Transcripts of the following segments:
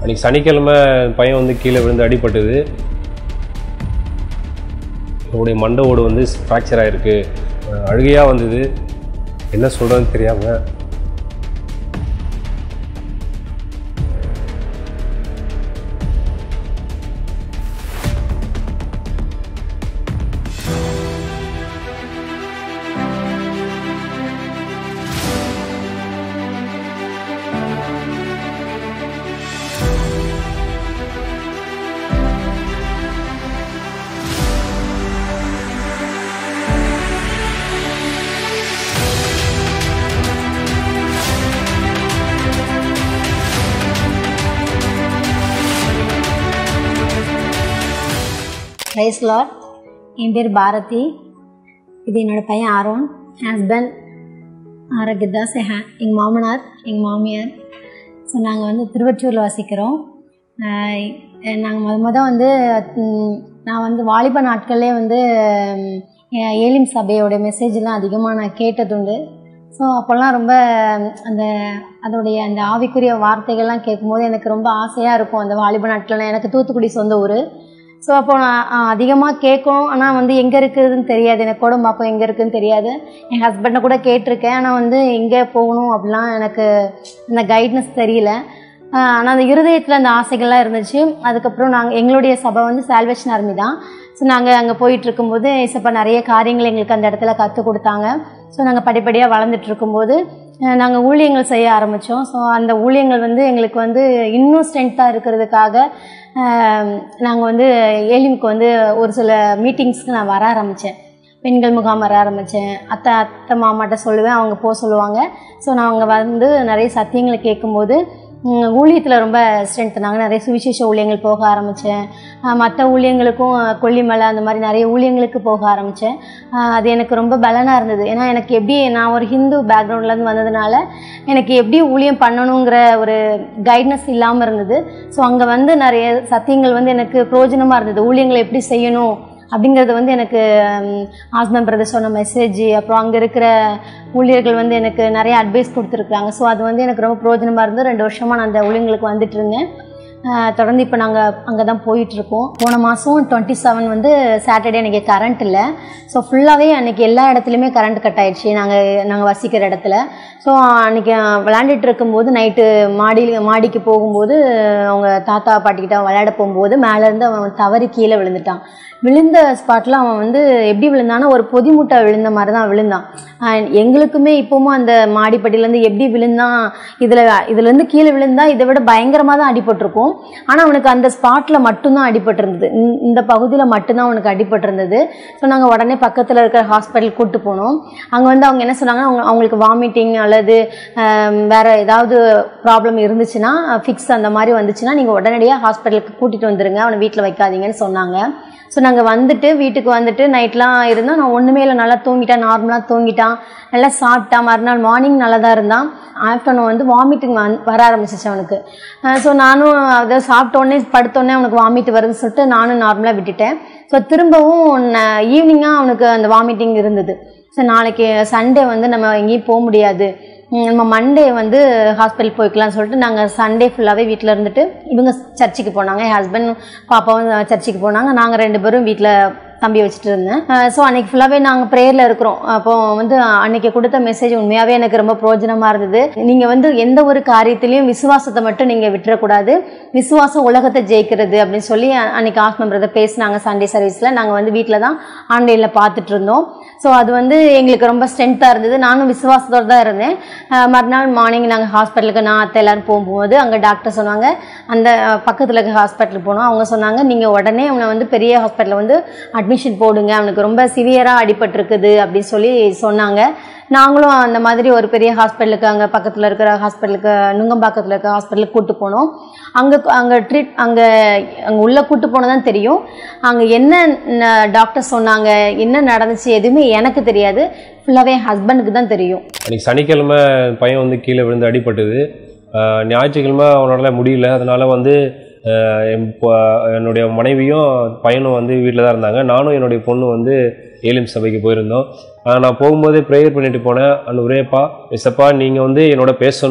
அன்றைக்கி சனிக்கிழமை பையன் வந்து கீழே விழுந்து அடிபட்டது அவருடைய மண்டை ஓடு வந்து ஃப்ராக்சர் ஆகிருக்கு அழுகையாக வந்தது என்ன சொல்கிறதுன்னு தெரியாமல் ப்ரைஸ் லாட் என் பேர் பாரதி இது என்னோடய பையன் ஆரோன் ஹஸ்பண்ட் ஆரோக்கியதாஸ் எங்கள் மாமனார் எங்கள் மாமியார் ஸோ நாங்கள் வந்து திருவற்றூரில் வசிக்கிறோம் நாங்கள் முத முத வந்து ம், நான் வந்து வாலிப நாட்கள்லே வந்து ம், ஏ- ஏலிம் சபையோட மெசேஜ்லாம் அதிகமாக நான் கேட்டதுண்டு ஸோ அப்போல்லாம் ரொம்ப ம், அந்த அதோடைய அந்த ஆவிக்குரிய வார்த்தைகள்லாம் கேட்கும்போது எனக்கு ரொம்ப ஆசையாக இருக்கும் அந்த வாலிப நாட்கள்லாம் எனக்கு தூத்துக்குடி சொந்த ஊர் ஸோ அப்போ நான் அதிகமாக கேட்கும் ஆனால் வந்து எங்கே இருக்குதுன்னு தெரியாது எனக்கு கோடம்பாக்கம் எங்கே இருக்குதுன்னு தெரியாது என் ஹஸ்பண்டை கூட கேட்டிருக்கேன் ஆனால் வந்து எங்கே போகணும் அப்படிலாம் எனக்கு அந்த கைட்னஸ் தெரியல ஆனால் அந்த இருதயத்தில் அந்த ஆசைகள்லாம் இருந்துச்சு அதுக்கப்புறம் நாங்கள் எங்களுடைய சபை வந்து சால்வேஷன் ஆர்மி தான் ஸோ நாங்கள் அங்கே போயிட்டு இருக்கும்போது ஏசப்பா நிறைய காரியங்கள் எங்களுக்கு அந்த இடத்துல கற்றுக் கொடுத்தாங்க ஸோ நாங்கள் படிப்படியாக வளர்ந்துட்டு இருக்கும்போது நாங்கள் ஊழியங்கள் செய்ய ஆரம்பித்தோம் ஸோ அந்த ஊழியங்கள் வந்து எங்களுக்கு வந்து இன்னும் ஸ்ட்ரென்த்தாக இருக்கிறதுக்காக நாங்கள் வந்து ஏலிமுக்கு வந்து ஒரு சில மீட்டிங்ஸ்க்கு நான் வர ஆரம்பித்தேன் பெண்கள் முகாம் வர ஆரம்பித்தேன் அத்தை அத்தை மாமாட்ட சொல்லுவேன் அவங்க போக சொல்லுவாங்க ஸோ நான் அங்கே வந்து நிறைய சத்தியங்களை கேட்கும்போது ஊழியத்தில் ரொம்ப ஸ்ட்ரென்த்னாங்க நிறைய சுவிசேஷ ஊழியங்கள் போக ஆரம்பித்தேன் மற்ற ஊழியங்களுக்கும் கொல்லிமலை அந்த மாதிரி நிறைய ஊழியங்களுக்கு போக ஆரம்பித்தேன் அது எனக்கு ரொம்ப பலனாக இருந்தது ஏன்னா எனக்கு எப்படி நான் ஒரு ஹிந்து பேக்ரவுண்ட்லேருந்து வந்ததுனால எனக்கு எப்படி ஊழியம் பண்ணணுங்கிற ஒரு கைட்னஸ் இல்லாமல் இருந்தது ஸோ அங்கே வந்து நிறைய சத்தியங்கள் வந்து எனக்கு பிரயோஜனமாக இருந்தது ஊழியங்களை எப்படி செய்யணும் அப்படிங்கிறது வந்து எனக்கு ஆஸ்மன் பிரதர் சொன்ன மெசேஜ் அப்புறம் அங்கே இருக்கிற ஊழியர்கள் வந்து எனக்கு நிறைய அட்வைஸ் கொடுத்துருக்குறாங்க ஸோ அது வந்து எனக்கு ரொம்ப பிரயோஜனமாக இருந்து ரெண்டு வருஷமாக நான் அந்த ஊழியங்களுக்கு வந்துட்டு இருந்தேன் ஆஹ் தொடர்ந்து இப்போ நாங்கள் அங்கே தான் போயிட்டுருக்கோம் போன மாதம் டுவெண்ட்டி செவன் வந்து சாட்டர்டே அன்றைக்கி கரண்ட் இல்லை ஸோ ஃபுல்லாகவே அன்றைக்கி எல்லா இடத்துலையுமே கரண்ட் கட் ஆயிடுச்சு நாங்கள் நாங்கள் வசிக்கிற இடத்துல ஸோ அன்றைக்கி விளையாண்டுட்டு இருக்கும்போது நைட்டு மாடியில் மாடிக்கு போகும்போது அவங்க தாத்தா பாட்டிக்கிட்ட விளையாட போகும்போது மேலேருந்து அவன் தவறி கீழே விழுந்துட்டான் விழுந்த ஸ்பாட்டில் அவன் வந்து எப்படி விழுந்தானா ஒரு பொதி மூட்டை விழுந்த மாதிரி தான் விழுந்தான் And எங்களுக்குமே இப்போவும் அந்த மாடிப்படியிலேருந்து எப்படி விழுந்தான் இதில் இதுலேருந்து கீழே விழுந்தா இதை விட பயங்கரமாக தான் அடிபட்டிருக்கும் ஆனால் அவனுக்கு அந்த ஸ்பாட்டில் மட்டும்தான் அடிபட்டிருந்தது இந்த- இந்த பகுதியில் மட்டும்தான் அவனுக்கு அடிபட்டிருந்தது ஸோ நாங்கள் உடனே பக்கத்தில் இருக்கிற ஹாஸ்பிட்டல் கூட்டு போனோம் அங்கே வந்து அவங்க என்ன சொன்னாங்க அவங்க அவங்களுக்கு வாமிட்டிங் அல்லது ஆம், வேற ஏதாவது ப்ராப்ளம் இருந்துச்சுன்னா ஃபிக்ஸ் அந்த மாதிரி வந்துச்சுன்னா நீங்கள் உடனடியாக ஹாஸ்பிட்டலுக்கு கூட்டிகிட்டு வந்துருங்க அவனை வீட்டில் வைக்காதீங்கன்னு சொன்னாங்க ஸோ நாங்கள் வந்துட்டு வீட்டுக்கு வந்துட்டு நைட்லாம் இருந்தோம் நான் ஒன்றுமே இல்லை நல்லா தூங்கிட்டான் நார்மலாக தூங்கிட்டான் நல்லா சாப்பிட்டான் மறுநாள் மார்னிங் நல்லா தான் இருந்தான் ஆஃப்டர்நூன் வந்து வாமிட்டிங் வந் வர ஆரம்பிச்சிச்சு அவனுக்கு ஸோ நானும் அதை சாப்பிட்டோடனே படுத்தோடனே அவனுக்கு வாமிட் வருதுன்னு சொல்லிட்டு நானும் நார்மலாக விட்டுட்டேன் ஸோ திரும்பவும் ஈவினிங்காக அவனுக்கு அந்த வாமிட்டிங் இருந்தது ஸோ நாளைக்கு சண்டே வந்து நம்ம எங்கேயும் போக முடியாது ம், நம்ம மண்டே வந்து ஹாஸ்பிட்டல் போய்க்கலாம்னு சொல்லிட்டு நாங்கள் சண்டே ஃபுல்லாகவே வீட்டில் இருந்துட்டு இவங்க சர்ச்சுக்கு போனாங்க என் ஹஸ்பண்ட் பாப்பாவும் சர்ச்சுக்கு போனாங்க நாங்கள் ரெண்டு பேரும் வீட்டில் தம்பி வச்சுட்டு இருந்தேன் ஸோ அன்னைக்கு ஃபுல்லாகவே நாங்கள் ப்ரேயரில் இருக்கிறோம் அப்போ வந்து அன்னைக்கு கொடுத்த மெசேஜ் உண்மையாகவே எனக்கு ரொம்ப பிரோஜனமாக இருந்தது நீங்கள் வந்து எந்த ஒரு காரியத்திலையும் விசுவாசத்தை மட்டும் நீங்கள் விட்டுறக்கூடாது விசுவாசம் உலகத்தை ஜெயிக்கிறது அப்படின்னு சொல்லி அ- அன்னைக்கு ஆஸ்மம் பிரதர் பேசினாங்க சண்டே சர்வீஸில் நாங்கள் வந்து வீட்டில் தான் ஆன்லைனில் பார்த்துட்டு இருந்தோம் ஸோ அது வந்து எங்களுக்கு ரொம்ப ஸ்ட்ரென்த்தாக இருந்தது நானும் விசுவாசத்தோடு தான் இருந்தேன் அஹ் மறுநாள் மார்னிங் நாங்கள் ஹாஸ்பிட்டலுக்கு நான் அத்தை எல்லாரும் போகும்போது அங்கே டாக்டர் சொன்னாங்க அந்த பக்கத்தில் இருக்க ஹாஸ்பிட்டலுக்கு போனோம் அவங்க சொன்னாங்க நீங்கள் உடனே அவனை வந்து பெரிய ஹாஸ்பிட்டலில் வந்து அட்மிஷன் போடுங்க அவனுக்கு ரொம்ப சிவியராக அடிபட்டிருக்குது அப்படின்னு சொல்லி சொன்னாங்க நாங்களும் அந்த மாதிரி ஒரு பெரிய ஹாஸ்பிட்டலுக்கு அங்கே பக்கத்தில் இருக்கிற ஹாஸ்பிட்டலுக்கு நுங்கம்பாக்கத்தில் இருக்க ஹாஸ்பிட்டலுக்கு கூட்டு போனோம் அங்கே அங்கே ட்ரீட் அங்கே அங்கே உள்ளே கூட்டு போனதான் தெரியும் அங்கே என்ன டாக்டர் சொன்னாங்க என்ன நடந்துச்சு எதுவுமே எனக்கு தெரியாது ஃபுல்லாகவே என் ஹஸ்பண்டுக்கு தான் தெரியும் அன்றைக்கி சனிக்கிழமை பையன் வந்து கீழே விழுந்து அடிபட்டது ஆஹ் ஞாயிற்றுக்கிழமை அவனால முடியல அதனால வந்து ஆஹ் என் பொ- என்னுடைய மனைவியும் பையனும் வந்து வீட்டில் தான் இருந்தாங்க நானும் என்னுடைய பொண்ணு வந்து ஏலிம் சபைக்கு போயிருந்தோம் ஆஹ் நான் போகும்போதே ப்ரேயர் பண்ணிட்டு போனேன் அந்த ஒரேப்பா எசப்பா நீங்கள் வந்து என்னோட பேசணும்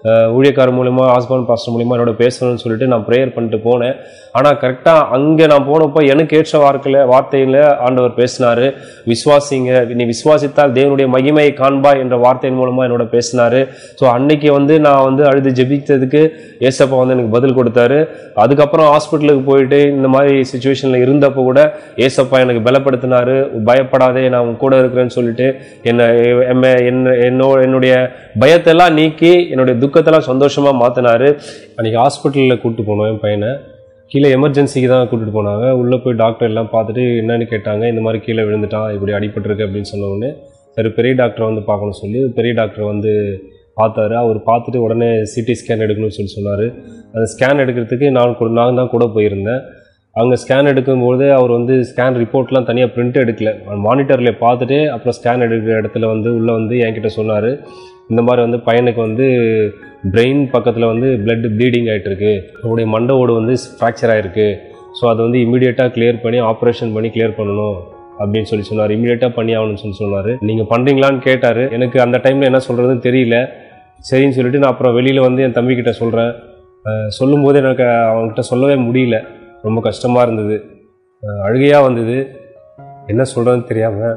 அஹ், ஊழியக்காரர் மூலிமா ஹாஸ்பண்ட் பாஸ்டர் மூலிமா என்னோட பேசணும்னு சொல்லிட்டு நான் ப்ரேயர் பண்ணிட்டு போனேன் ஆனால் கரெக்டாக அங்கே நான் போனப்போ எனக்கு ஏற்ற வார்த்தையில் வார்த்தையில் ஆண்டவர் பேசினாரு விசுவாசிங்க நீ விசுவாசித்தால் தேவனுடைய மகிமையை காண்பாய் என்ற வார்த்தையின் மூலமாக என்னோட பேசினாரு ஸோ அன்னைக்கு வந்து நான் வந்து அழுது ஜெபித்ததுக்கு ஏசப்பா வந்து எனக்கு பதில் கொடுத்தாரு அதுக்கப்புறம் ஹாஸ்பிட்டலுக்கு போயிட்டு இந்த மாதிரி சுச்சுவேஷனில் இருந்தப்போ கூட ஏசப்பா எனக்கு பலப்படுத்தினாரு பயப்படாதே நான் உன் கூட இருக்கிறேன்னு சொல்லிட்டு என்னை எம்ம- என்ன என்னோ என்னுடைய பயத்தெல்லாம் நீக்கி என்னுடைய துக்கத்தெல்லாம் சந்தோஷமாக மாற்றினாரு அன்றைக்கி ஹாஸ்பிட்டலில் கூப்பிட்டு போனோம் என் பையனை கீழே எமர்ஜென்சிக்கு தான் கூட்டிட்டு போனாங்க உள்ளே போய் டாக்டர் எல்லாம் பார்த்துட்டு என்னன்னு கேட்டாங்க இந்த மாதிரி கீழே விழுந்துட்டான் இப்படி அடிபட்டிருக்கு அப்படின்னு சொன்ன உடனே சரி பெரிய டாக்டரை வந்து பார்க்கணும் சொல்லி பெரிய டாக்டர் வந்து பார்த்தாரு அவர் பார்த்துட்டு உடனே சிடி ஸ்கேன் எடுக்கணும்னு சொல்லி சொன்னார் அந்த ஸ்கேன் எடுக்கிறதுக்கு நான் கூட நான் தான் கூட போயிருந்தேன் அங்கே ஸ்கேன் எடுக்கும்போது அவர் வந்து ஸ்கேன் ரிப்போர்ட்லாம் தனியாக பிரிண்ட் எடுக்கல மானிட்டரில் பார்த்துட்டு அப்புறம் ஸ்கேன் எடுக்கிற இடத்துல வந்து உள்ளே வந்து என்கிட்ட சொன்னார் இந்த மாதிரி வந்து பையனுக்கு வந்து பிரெயின் பக்கத்தில் வந்து blood ப்ளீடிங் ஆகிட்டு இருக்கு அவருடைய மண்டை ஓடு வந்து ஃப்ராக்சர் ஆகிருக்கு ஸோ அதை வந்து இமீடியட்டாக கிளியர் பண்ணி ஆப்ரேஷன் பண்ணி கிளியர் பண்ணணும் அப்படின்னு சொல்லி சொன்னார் இமீடியட்டாக பண்ணி ஆகணும்னு சொல்லி சொன்னார் நீங்கள் பண்ணுறீங்களான்னு கேட்டார் எனக்கு அந்த டைமில் என்ன சொல்கிறதுன்னு தெரியல சரின்னு சொல்லிட்டு நான் அப்புறம் வெளியில் வந்து என் தம்பிக்கிட்ட சொல்கிறேன் சொல்லும்போது எனக்கு அவன்கிட்ட சொல்லவே முடியல ரொம்ப கஷ்டமாக இருந்தது அழுகையாக வந்தது என்ன சொல்கிறதுன்னு தெரியாமல்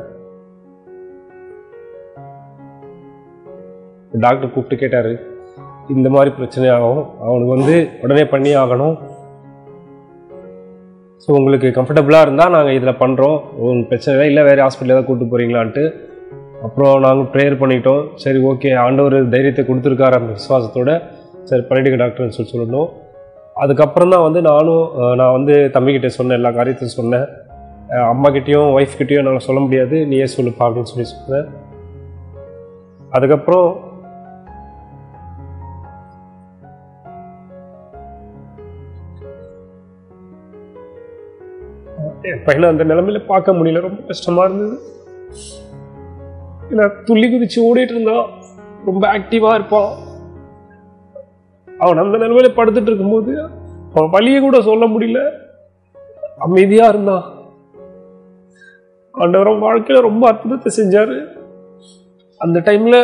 டாக்டர் கூப்பிட்டு கேட்டார் இந்த மாதிரி பிரச்சனை ஆகும் அவனுக்கு வந்து உடனே பண்ணி ஆகணும் ஸோ உங்களுக்கு கம்ஃபர்டபுளாக இருந்தால் நாங்கள் இதில் பண்ணுறோம் உங்களுக்கு பிரச்சனை இல்லை இல்லை வேறு ஹாஸ்பிட்டல் ஏதாவது கூப்பிட்டு போகிறீங்களான்ட்டு அப்புறம் நாங்கள் ப்ரேயர் பண்ணிட்டோம் சரி ஓகே ஆண்டவர் தைரியத்தை கொடுத்துருக்காரு அந்த விசுவாசத்தோட சரி பண்ணிடுங்க டாக்டர்னு சொல்லி சொல்லணும் அதுக்கப்புறம் தான் வந்து நானும் அஹ், நான் வந்து தம்பிக்கிட்ட சொன்னேன் எல்லா காரியத்தையும் சொன்னேன் அஹ், அம்மாக்கிட்டேயும் ஒய்ஃப்கிட்டேயும் என்னால் சொல்ல முடியாது நீயே சொல்லுப்பா அப்படின்னு சொல்லி சொன்னேன் அதுக்கப்புறம் என் பையனை அந்த நிலைமையில பார்க்க முடியல ரொம்ப கஷ்டமா இருந்தது ஏன்னா துள்ளி குதிச்சு ஓடிட்டு இருந்தான் ரொம்ப ஆக்டிவா இருப்பான் அவன் அந்த நிலைமையில படுத்துட்டு இருக்கும்போது அவன் வழியை கூட சொல்ல முடியல அமைதியா இருந்தான் ஆண்டவர் அவன் வாழ்க்கையில ரொம்ப அற்புதத்தை செஞ்சாரு அந்த டைம்ல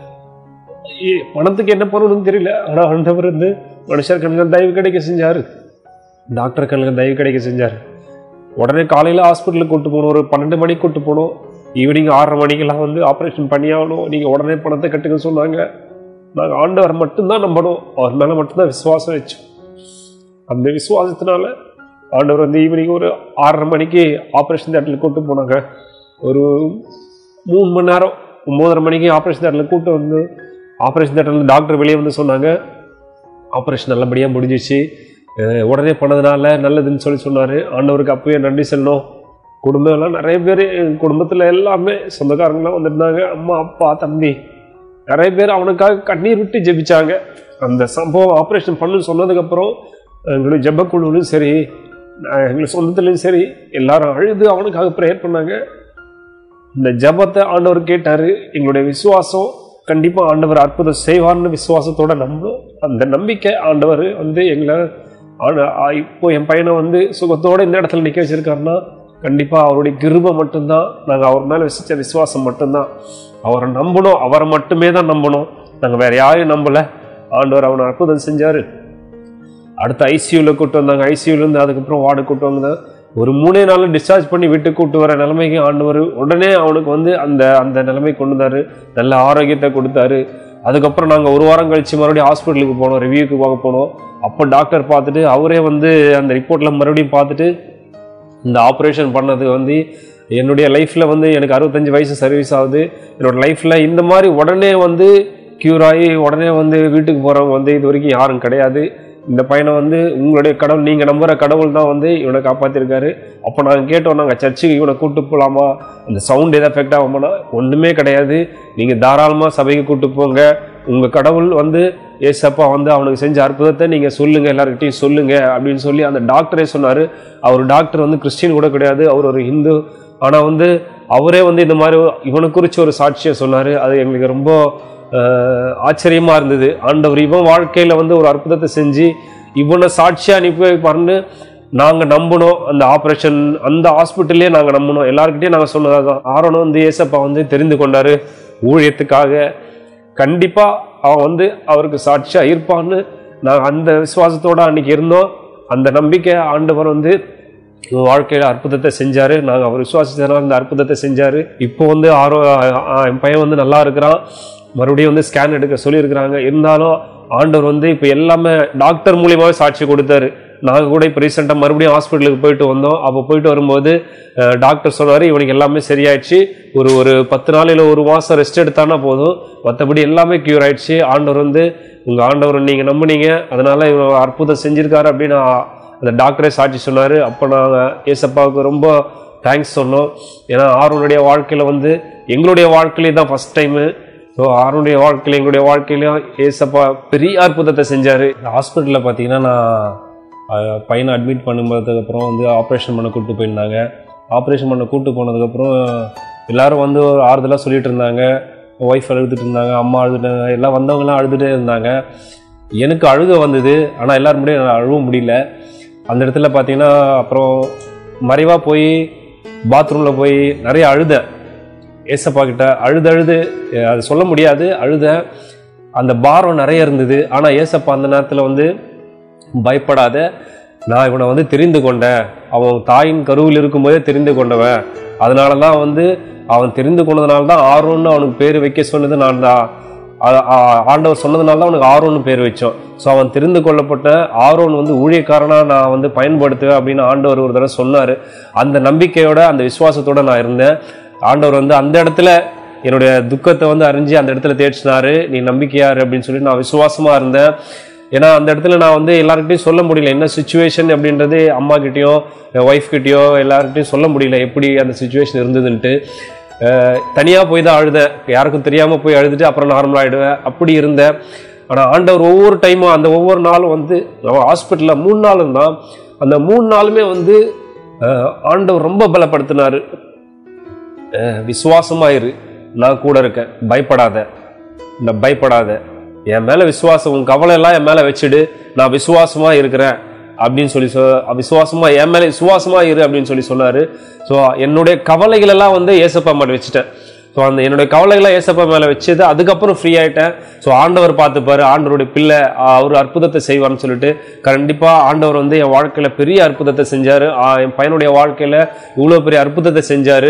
ஏ- பணத்துக்கு என்ன பண்ணணும்னு தெரியல ஆனா ஆண்டவர் வந்து மனுஷர் கண்கள் தயவு கிடைக்க செஞ்சாரு டாக்டர் கண்கள் தயவு கிடைக்க செஞ்சாரு உடனே காலையில் ஹாஸ்பிட்டலுக்கு கூட்டு போகணும் ஒரு பன்னெண்டு மணிக்கு கூட்டு போகணும் ஈவினிங் ஆறரை மணிக்கெல்லாம் வந்து ஆப்ரேஷன் பண்ணியாகணும் நீங்கள் உடனே பணத்தை கட்டுக்க சொன்னாங்க நாங்கள் ஆண்டவர் மட்டும்தான் நம்பணும் அவர் மேலே மட்டும்தான் விசுவாசம் வச்சோம் அந்த விசுவாசத்தினால ஆண்டவர் வந்து ஈவினிங் ஒரு ஆறரை மணிக்கு ஆப்ரேஷன் தேட்டரில் கூட்டு போனாங்க ஒரு மூணு மணி நேரம் ஒம்போதரை மணிக்கு ஆப்ரேஷன் தேட்டரில் கூட்டு வந்து ஆப்ரேஷன் தேட்டரில் டாக்டர் வெளியே வந்து சொன்னாங்க ஆப்ரேஷன் நல்லபடியாக முடிஞ்சிச்சு அஹ் உடனே பண்ணதுனால நல்லதுன்னு சொல்லி சொன்னார் ஆண்டவருக்கு அப்பவே நன்றி சொல்லணும் குடும்பம் எல்லாம் நிறைய பேர் குடும்பத்தில் எல்லாமே சொந்தக்காரங்களாம் வந்திருந்தாங்க அம்மா அப்பா தம்பி நிறைய பேர் அவனுக்காக கண்ணீர் விட்டு ஜெபிச்சாங்க அந்த சம்பவம் ஆப்ரேஷன் பண்ணுன்னு சொன்னதுக்கப்புறம் எங்களுடைய ஜெபக்குழுவிலும் சரி அஹ் எங்களுக்கு சொந்தத்துலேயும் சரி எல்லாரும் அழுது அவனுக்காக ப்ரேயர் பண்ணாங்க இந்த ஜெபத்தை ஆண்டவர் கேட்டார் எங்களுடைய விசுவாசம் கண்டிப்பாக ஆண்டவர் அற்புதம் செய்வார்னு விசுவாசத்தோட நம்பணும் அந்த நம்பிக்கை ஆண்டவர் வந்து எங்களை ஆன- ஆ, இப்போ என் பையனை வந்து சுகத்தோட இந்த இடத்துல நிற்க வச்சிருக்காருன்னா கண்டிப்பாக அவருடைய கிருபை மட்டும்தான் நாங்கள் அவர் மேலே வசித்த விசுவாசம் மட்டும்தான் அவரை நம்பணும் அவரை மட்டுமே தான் நம்பணும் நாங்கள் வேற யாரையும் நம்பலை ஆண்டவர் அவனை அற்புதம் செஞ்சார் அடுத்து ஐசியூவில் கூட்டு வந்தாங்க ஐசியூலேருந்து அதுக்கப்புறம் வார்டு கூட்டு வந்தாங்க ஒரு மூணே நாள் டிஸ்சார்ஜ் பண்ணி வீட்டுக்கு கூட்டு வர நிலைமைக்கு ஆண்டவர் உடனே அவனுக்கு வந்து அந்த அந்த நிலைமை கொண்டு வந்தாரு நல்ல ஆரோக்கியத்தை கொடுத்தாரு அதுக்கப்புறம் நாங்கள் ஒரு வாரம் கழிச்சு மறுபடியும் ஹாஸ்பிட்டலுக்கு போனோம் ரிவ்யூக்கு போக போனோம் அப்போ டாக்டர் பார்த்துட்டு அவரே வந்து அந்த ரிப்போர்ட்டில் மறுபடியும் பார்த்துட்டு இந்த ஆப்ரேஷன் பண்ணது வந்து என்னுடைய லைஃப்பில் வந்து எனக்கு அறுபத்தஞ்சு வயசு சர்வீஸ் ஆகுது என்னோட லைஃப்பில் இந்த மாதிரி உடனே வந்து க்யூர் ஆகி உடனே வந்து வீட்டுக்கு போகிறவங்க வந்து இது வரைக்கும் யாரும் கிடையாது இந்த பையனை வந்து உங்களுடைய கடவுள் நீங்கள் நம்புகிற கடவுள் தான் வந்து இவனை காப்பாற்றிருக்காரு அப்போ நாங்கள் கேட்டோம் நாங்கள் சர்ச்சுக்கு இவனை கூட்டு போகலாமா அந்த சவுண்ட் எதாவது எஃபெக்ட் ஆகுமானா ஒன்றுமே கிடையாது நீங்கள் தாராளமாக சபைக்கு கூட்டு போங்க உங்கள் கடவுள் வந்து ஏசப்பா வந்து அவனுக்கு செஞ்ச அற்புதத்தை நீங்கள் சொல்லுங்கள் எல்லாருக்கிட்டையும் சொல்லுங்கள் அப்படின்னு சொல்லி அந்த டாக்டரே சொன்னார் அவர் டாக்டர் வந்து கிறிஸ்டின் கூட கிடையாது அவர் ஒரு ஹிந்து ஆனால் வந்து அவரே வந்து இந்த மாதிரி இவனை குறித்து ஒரு சாட்சியை சொன்னார் அது எங்களுக்கு ரொம்ப ஆஹ், ஆச்சரியமா இருந்தது ஆண்டவர் இவன் வாழ்க்கையில் வந்து ஒரு அற்புதத்தை செஞ்சு இவனை சாட்சியாக அனுப்பி வைப்பாருன்னு நாங்கள் நம்பினோம் அந்த ஆப்ரேஷன் அந்த ஹாஸ்பிட்டல்லே நாங்கள் நம்பினோம் எல்லாருக்கிட்டையும் நாங்கள் சொன்னதாக தான் ஆரோனும் வந்து ஏசப்பா வந்து தெரிந்து கொண்டாரு ஊழியத்துக்காக கண்டிப்பாக அவன் வந்து அவருக்கு சாட்சியா இருப்பான்னு நான் அந்த விசுவாசத்தோட அன்னைக்கு இருந்தோம் அந்த நம்பிக்கை ஆண்டவர் வந்து உன் வாழ்க்கையில அற்புதத்தை செஞ்சாரு நாங்கள் அவர் விசுவாசிச்சதுனால அந்த அற்புதத்தை செஞ்சாரு இப்போ வந்து ஆரோ ஆ, என் பையன் வந்து நல்லா இருக்கிறான் மறுபடியும் வந்து ஸ்கேன் எடுக்க சொல்லியிருக்கிறாங்க இருந்தாலும் ஆண்டவர் வந்து இப்போ எல்லாமே டாக்டர் மூலியமாவே சாட்சி கொடுத்தாரு நாங்கள் கூட இப்போ ரீசெண்டாக மறுபடியும் ஹாஸ்பிட்டலுக்கு போயிட்டு வந்தோம் அப்போ போயிட்டு வரும்போது அஹ், டாக்டர் சொன்னார் இவனுக்கு எல்லாமே சரியாயிடுச்சு ஒரு ஒரு பத்து நாள் இல்லை ஒரு மாதம் ரெஸ்ட் எடுத்தானா போதும் மற்றபடி எல்லாமே க்யூர் ஆயிடுச்சு ஆண்டவர் வந்து உங்கள் ஆண்டவர் நீங்கள் நம்புனீங்க அதனால இவன் அற்புதம் செஞ்சிருக்காரு அப்படின்னு ஆ- அந்த டாக்டரே சாட்சி சொன்னார் அப்போ நாங்கள் ஏசப்பாவுக்கு ரொம்ப தேங்க்ஸ் சொன்னோம் ஏன்னா ஆரோனுடைய வாழ்க்கையில் வந்து எங்களுடைய வாழ்க்கையிலே தான் ஃபஸ்ட் டைமு ஸோ ஆரோனுடைய வாழ்க்கையில் எங்களுடைய வாழ்க்கையிலையும் ஏசப்பா பெரிய அற்புதத்தை செஞ்சார் ஹாஸ்பிட்டலில் பார்த்தீங்கன்னா நான் அஹ், பையனை அட்மிட் பண்ணும்போதுக்கப்புறம் வந்து ஆப்ரேஷன் பண்ண கூப்பிட்டு போயிருந்தாங்க ஆப்ரேஷன் பண்ண கூப்பிட்டு போனதுக்கப்புறம் எல்லாரும் வந்து ஒரு ஆறுதலாக சொல்லிட்டு இருந்தாங்க ஒய்ஃப் அழுதுட்டு இருந்தாங்க அம்மா அழுதுட்டாங்க எல்லாம் வந்தவங்கலாம் அழுதுகிட்டே இருந்தாங்க எனக்கு அழுக வந்தது ஆனால் எல்லாரும் முடியும் என்னால் அழுவ முடியல அந்த இடத்துல பார்த்தீங்கன்னா அப்புறம் மறைவாக போய் பாத்ரூமில் போய் நிறைய அழுதேன் ஏசப்பா கிட்ட அழுது அழுது அஹ் அது சொல்ல முடியாது அழுத அந்த பாரம் நிறைய இருந்தது ஆனால் ஏசப்பா அந்த நேரத்தில் வந்து பயப்படாத நான் இவனை வந்து தெரிந்து கொண்டேன் அவன் தாயின் கருவில் இருக்கும்போதே தெரிந்து கொண்டவன் அதனால தான் வந்து அவன் தெரிந்து கொண்டதுனால தான் ஆரோன்னு அவனுக்கு பேர் வைக்க சொன்னது நான் தான் ஆ- ஆ- ஆண்டவர் சொன்னதுனால தான் அவனுக்கு ஆரோன்னு பேர் வச்சோம் ஸோ அவன் தெரிந்து கொள்ளப்பட்ட ஆரோன் வந்து ஊழியக்காரனா நான் வந்து பயன்படுத்துவேன் அப்படின்னு ஆண்டவர் ஒரு தடவை சொன்னார் அந்த நம்பிக்கையோட அந்த விசுவாசத்தோட நான் இருந்தேன் ஆண்டவர் வந்து அந்த இடத்துல என்னுடைய துக்கத்தை வந்து அறிஞ்சு அந்த இடத்துல தேடிச்சினாரு நீ நம்பிக்கையாரு அப்படின்னு சொல்லி நான் விசுவாசமா இருந்தேன் ஏன்னா அந்த இடத்துல நான் வந்து எல்லாருக்கிட்டையும் சொல்ல முடியல என்ன சுச்சுவேஷன் அப்படின்றது அம்மா கிட்டயோ ஒய்ஃப் கிட்டயோ எல்லாருக்கிட்டையும் சொல்ல முடியல எப்படி அந்த சுச்சுவேஷன் இருந்ததுன்ட்டு அஹ் தனியா போய் தான் அழுதேன் யாருக்கும் தெரியாம போய் அழுதுட்டு அப்புறம் நார்மல் ஆயிடுவேன் அப்படி இருந்தேன் ஆனா ஆண்டவர் ஒவ்வொரு டைமும் அந்த ஒவ்வொரு நாளும் வந்து ஹாஸ்பிட்டலில் மூணு நாளும் தான் அந்த மூணு நாளுமே வந்து அஹ், ஆண்டவர் ரொம்ப பலப்படுத்தினாரு அஹ், விசுவாசமா இரு நான் கூட இருக்கேன் பயப்படாத நான் பயப்படாத என் மேல விசுவாசம் உன் கவலை எல்லாம் என் மேல வச்சுடு நான் விசுவாசமா இருக்கிறேன் அப்படின்னு சொல்லி சொ விசுவாசமா என் மேல விசுவாசமா இரு அப்படின்னு சொல்லி சொன்னாரு ஸோ என்னுடைய கவலைகள் எல்லாம் வந்து ஏசப்பா மேல வச்சுட்டேன் ஸோ அந்த என்னுடைய கவலைகளை ஏசப்பா மேல வச்சது அதுக்கப்புறம் ஃப்ரீ ஆயிட்டேன் ஸோ ஆண்டவர் பார்த்துப்பாரு ஆண்டவருடைய பிள்ளை ஆஹ், அவர் அற்புதத்தை செய்வார்னு சொல்லிட்டு கண்டிப்பா ஆண்டவர் வந்து என் வாழ்க்கையில பெரிய அற்புதத்தை செஞ்சாரு ஆஹ், என் பையனுடைய வாழ்க்கையில இவ்வளவு பெரிய அற்புதத்தை செஞ்சாரு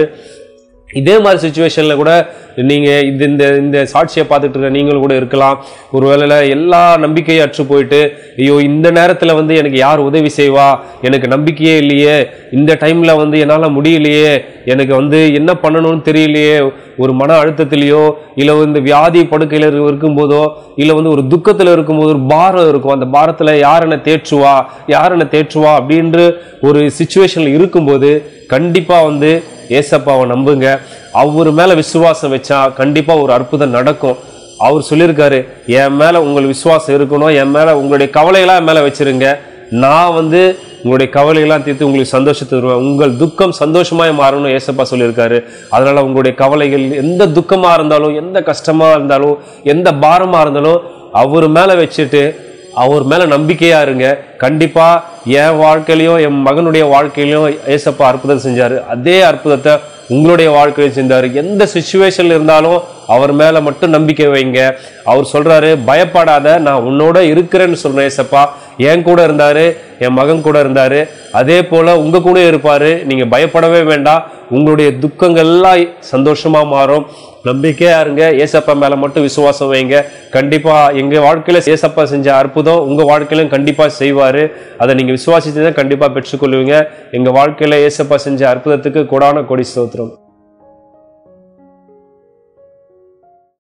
இதே மாதிரி சுச்சுவேஷன்ல கூட நீங்க இந்த இந்த இந்த சாட்சியை பார்த்துட்டு இருக்க நீங்களும் கூட இருக்கலாம் ஒருவேளை எல்லா நம்பிக்கையும் அற்று போயிட்டு ஐயோ இந்த நேரத்துல வந்து எனக்கு யார் உதவி செய்வா எனக்கு நம்பிக்கையே இல்லையே இந்த டைம்ல வந்து என்னால முடியலையே எனக்கு வந்து என்ன பண்ணணும்னு தெரியலையே ஒரு மன அழுத்தத்திலேயோ இல்ல இந்த வியாதி படுக்கையில இரு- இருக்கும்போதோ இல்ல வந்து ஒரு துக்கத்துல இருக்கும்போது ஒரு பாரம் இருக்கும் அந்த பாரத்துல யார் என்ன தேற்றுவா யார் என்ன தேற்றுவா அப்படின்ற ஒரு சுச்சுவேஷன்ல இருக்கும்போது கண்டிப்பா வந்து ஏசப்பாவை நம்புங்க அவர் மேல விசுவாசம் வச்சா கண்டிப்பா ஒரு அற்புதம் நடக்கும் அவர் சொல்லியிருக்காரு என் மேல உங்கள் விசுவாசம் இருக்கணும் என் மேல உங்களுடைய கவலையெல்லாம் என் மேல வச்சிருங்க நான் வந்து உங்களுடைய கவலையெல்லாம் தீர்த்து உங்களுக்கு சந்தோஷத்தை தருவேன் உங்கள் துக்கம் சந்தோஷமாய் மாறணும் ஏசப்பா சொல்லியிருக்காரு அதனால உங்களுடைய கவலைகள் எந்த துக்கமா இருந்தாலும் எந்த கஷ்டமா இருந்தாலும் எந்த பாரமா இருந்தாலும் அவர் மேல வச்சுட்டு அவர் மேல நம்பிக்கையா இருங்க கண்டிப்பா என் வாழ்க்கையிலையும் என் மகனுடைய வாழ்க்கையிலையும் ஏசப்பா அற்புதம் செஞ்சாரு அதே அற்புதத்தை உங்களுடைய வாழ்க்கையிலும் செஞ்சாரு எந்த சுச்சுவேஷன்ல இருந்தாலும் அவர் மேல மட்டும் நம்பிக்கை வைங்க அவர் சொல்றாரு பயப்படாத நான் உன்னோட இருக்கிறேன்னு சொல்றேன் ஏசப்பா என் கூட இருந்தாரு என் மகன் கூட இருந்தாரு அதே போல உங்க கூட இருப்பாரு நீங்க பயப்படவே வேண்டாம் உங்களுடைய துக்கங்கள் எல்லாம் சந்தோஷமா மாறும் நம்பிக்கையா இருங்க ஏசப்பா மேல மட்டும் விசுவாசம் வைங்க கண்டிப்பா எங்க வாழ்க்கையில ஏசப்பா செஞ்ச அற்புதம் உங்க வாழ்க்கையிலும் கண்டிப்பா செய்வாரு அதை நீங்க விசுவாசிச்சதை கண்டிப்பா பெற்றுக்கொள்வீங்க எங்க வாழ்க்கையில ஏசப்பா செஞ்ச அற்புதத்துக்கு கொடான கொடி ஸ்தோத்திரம்